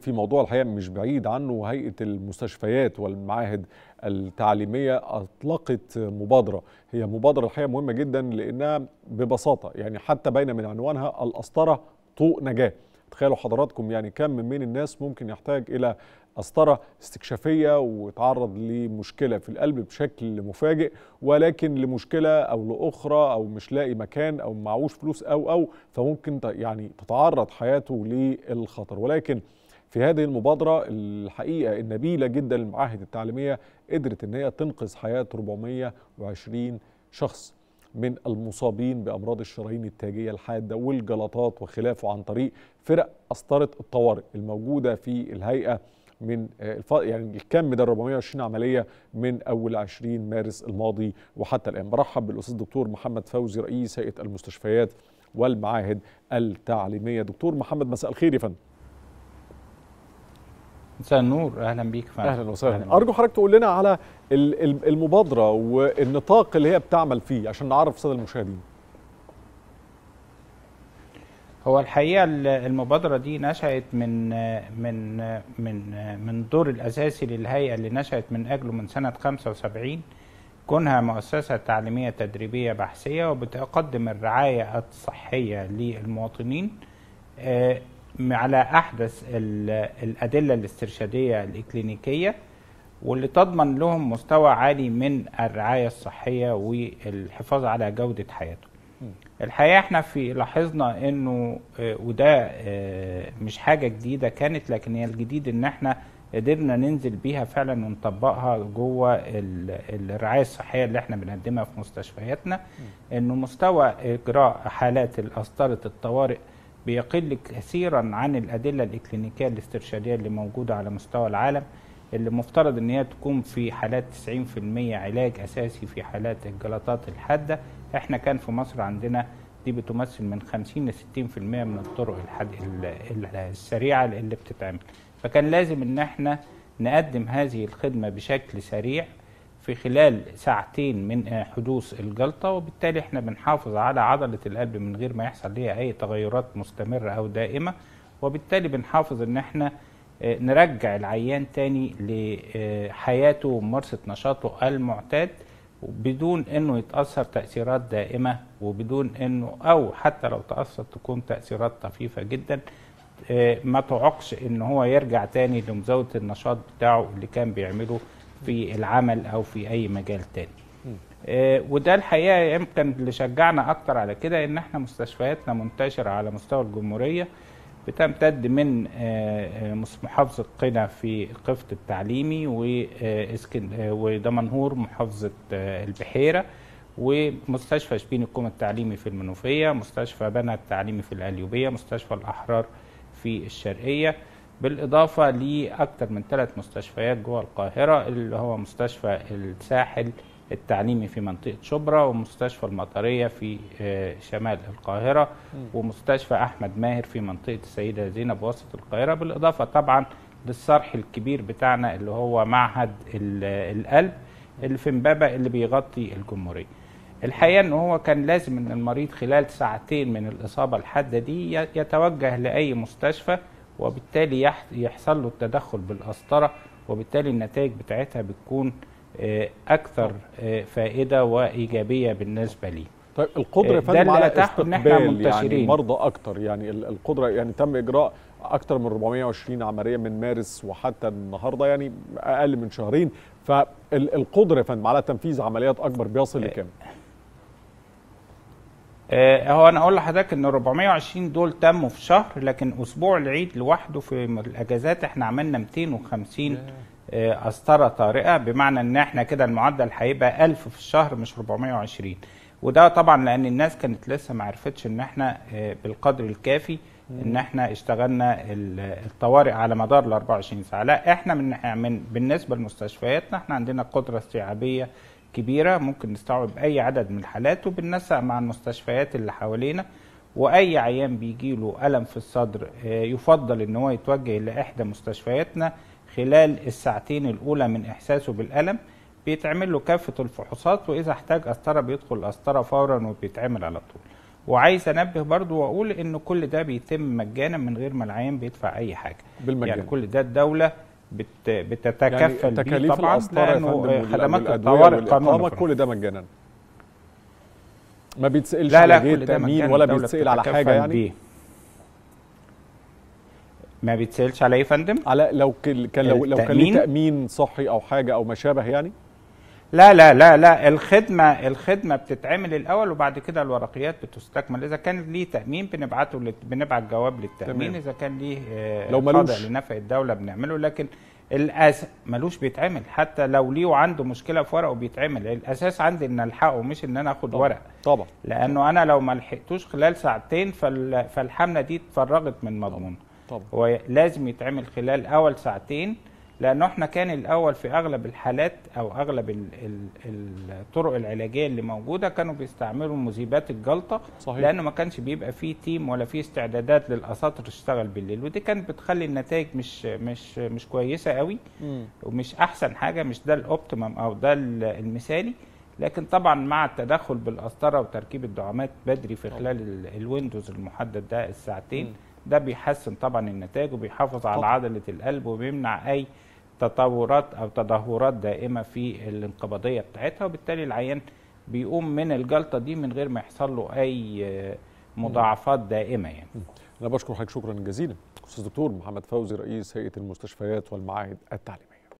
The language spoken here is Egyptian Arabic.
في موضوع الحقيقه مش بعيد عنه هيئه المستشفيات والمعاهد التعليميه اطلقت مبادره هي مبادره الحقيقه مهمه جدا لانها ببساطه يعني حتى باينه من عنوانها القسطره طوق نجاه تخيلوا حضراتكم يعني كم من الناس ممكن يحتاج الى قسطره استكشافيه ويتعرض لمشكله في القلب بشكل مفاجئ ولكن لمشكله او لاخرى او مش لاقي مكان او معهوش فلوس او او فممكن يعني تتعرض حياته للخطر ولكن في هذه المبادرة الحقيقة النبيلة جدا للمعاهد التعليمية قدرت ان هي تنقذ حياة 420 شخص من المصابين بأمراض الشرايين التاجية الحادة والجلطات وخلافه عن طريق فرق قسطرة الطوارئ الموجودة في الهيئة من الف... يعني الكم ده 420 عمليه من اول 20 مارس الماضي وحتى الان برحب بالاستاذ الدكتور محمد فوزي رئيس هيئه المستشفيات والمعاهد التعليميه دكتور محمد مساء الخير يا فندم مساء النور اهلا بيك فندم اهلا وسهلا ارجو حضرتك تقول لنا على المبادره والنطاق اللي هي بتعمل فيه عشان نعرف الساده المشاهدين هو الحقيقه المبادره دي نشات من من من من الدور الاساسي للهيئه اللي نشات من اجله من سنه 75 كونها مؤسسه تعليميه تدريبيه بحثيه وبتقدم الرعايه الصحيه للمواطنين على احدث الادله الاسترشاديه الاكلينيكيه واللي تضمن لهم مستوى عالي من الرعايه الصحيه والحفاظ على جوده حياتهم. الحقيقه احنا في لاحظنا انه وده مش حاجه جديده كانت لكن هي الجديد ان احنا قدرنا ننزل بيها فعلا ونطبقها جوه الرعايه الصحيه اللي احنا بنقدمها في مستشفياتنا انه مستوى اجراء حالات قسطره الطوارئ بيقل كثيرا عن الادله الاكلينيكيه الاسترشاديه اللي موجوده على مستوى العالم اللي مفترض ان هي تكون في حالات 90% علاج اساسي في حالات الجلطات الحاده احنا كان في مصر عندنا دي بتمثل من 50 ل 60% من الطرق الحد... السريعه اللي بتتعمل فكان لازم ان احنا نقدم هذه الخدمه بشكل سريع في خلال ساعتين من حدوث الجلطه وبالتالي احنا بنحافظ على عضله القلب من غير ما يحصل ليها اي تغيرات مستمره او دائمه وبالتالي بنحافظ ان احنا نرجع العيان تاني لحياته وممارسه نشاطه المعتاد بدون انه يتاثر تاثيرات دائمه وبدون انه او حتى لو تاثر تكون تاثيرات طفيفه جدا ما تعقش ان هو يرجع تاني لمزاوله النشاط بتاعه اللي كان بيعمله في العمل او في اي مجال تاني آه وده الحقيقه يمكن اللي شجعنا اكتر على كده ان احنا مستشفياتنا منتشره على مستوى الجمهوريه بتمتد من آه محافظه قنا في قفط التعليمي ودمنهور محافظه آه البحيره ومستشفى شبين الكوم التعليمي في المنوفيه مستشفى بنها التعليمي في القليوبيه مستشفى الاحرار في الشرقيه بالإضافة لأكثر من ثلاث مستشفيات جوه القاهرة اللي هو مستشفى الساحل التعليمي في منطقة شبرا ومستشفى المطرية في شمال القاهرة ومستشفى أحمد ماهر في منطقة السيدة زينب وسط القاهرة بالإضافة طبعا للصرح الكبير بتاعنا اللي هو معهد القلب اللي في امبابة اللي بيغطي الجمهورية الحقيقة ان هو كان لازم ان المريض خلال ساعتين من الإصابة الحادة دي يتوجه لأي مستشفى وبالتالي يحصل له التدخل بالقسطرة وبالتالي النتائج بتاعتها بتكون أكثر فائدة وإيجابية بالنسبة لي طيب القدرة يا فندم على استقبال يعني مرضى أكتر يعني القدرة يعني تم إجراء أكثر من 420 عملية من مارس وحتى النهاردة يعني أقل من شهرين فالقدرة يا فندم على تنفيذ عمليات أكبر بيصل لكام؟ آه هو انا اقول لحضرتك ان 420 دول تموا في شهر لكن اسبوع العيد لوحده في الاجازات احنا عملنا 250 آه قسطره طارئه بمعنى ان احنا كده المعدل هيبقى 1000 في الشهر مش 420 وده طبعا لان الناس كانت لسه ما عرفتش ان احنا آه بالقدر الكافي ان احنا اشتغلنا الطوارئ على مدار ال 24 ساعه لا احنا من من بالنسبه لمستشفياتنا احنا عندنا قدره استيعابيه كبيره ممكن نستوعب اي عدد من الحالات وبننسق مع المستشفيات اللي حوالينا واي عيان بيجي له الم في الصدر يفضل ان هو يتوجه لاحدى مستشفياتنا خلال الساعتين الاولى من احساسه بالالم بيتعمل له كافه الفحوصات واذا احتاج قسطره بيدخل قسطره فورا وبيتعمل على طول وعايز انبه برضو واقول ان كل ده بيتم مجانا من غير ما العيان بيدفع اي حاجه بالمجان يعني كل ده الدوله بت بتتكفل يعني بيه تكاليف طبعا القسطره يا لانه فندم خدمات والأدوية الطوارئ قانون والإقامة الفرنسي. كل ده مجانا ما بيتسالش لا لا على جهه كل ده تامين مجانا ولا الدولة بيتسال على حاجه بتتكفل يعني بيه. ما بيتسالش على ايه يا فندم؟ على لو كل- كان لو لو كان ليه التأمين؟ تامين صحي او حاجه او ما شابه يعني لا لا لا لا الخدمة الخدمة بتتعمل الأول وبعد كده الورقيات بتستكمل إذا كان ليه تأمين بنبعته لت... بنبعت جواب للتأمين تمام. إذا كان ليه آه، لو خاضع ملوش. لنفع الدولة بنعمله لكن الأس ملوش بيتعمل حتى لو ليه وعنده مشكلة في ورقه بيتعمل الأساس عندي إن ألحقه مش إن أنا آخد طبعا. ورق طبعا لأنه أنا لو ما لحقتوش خلال ساعتين فال... فالحملة دي اتفرغت من مضمون طبعا هو لازم يتعمل خلال اول ساعتين لانه احنا كان الاول في اغلب الحالات او اغلب ال ال الطرق العلاجيه اللي موجوده كانوا بيستعملوا مذيبات الجلطه صحيح. لانه ما كانش بيبقى فيه تيم ولا فيه استعدادات للاساطر تشتغل بالليل ودي كانت بتخلي النتائج مش مش مش كويسه قوي مم. ومش احسن حاجه مش ده الاوبتيمم او ده ال- المثالي لكن طبعا مع التدخل بالقسطره وتركيب الدعامات بدري في خلال ال- الويندوز المحدد ده الساعتين مم. ده بيحسن طبعا النتائج وبيحافظ على طبعا. عضله القلب وبيمنع اي تطورات او تدهورات دائمه في الانقباضيه بتاعتها وبالتالي العيان بيقوم من الجلطه دي من غير ما يحصل له اي آه، مضاعفات دائمه يعني انا بشكر حضرتك شكرا جزيلا استاذ دكتور محمد فوزي رئيس هيئه المستشفيات والمعاهد التعليميه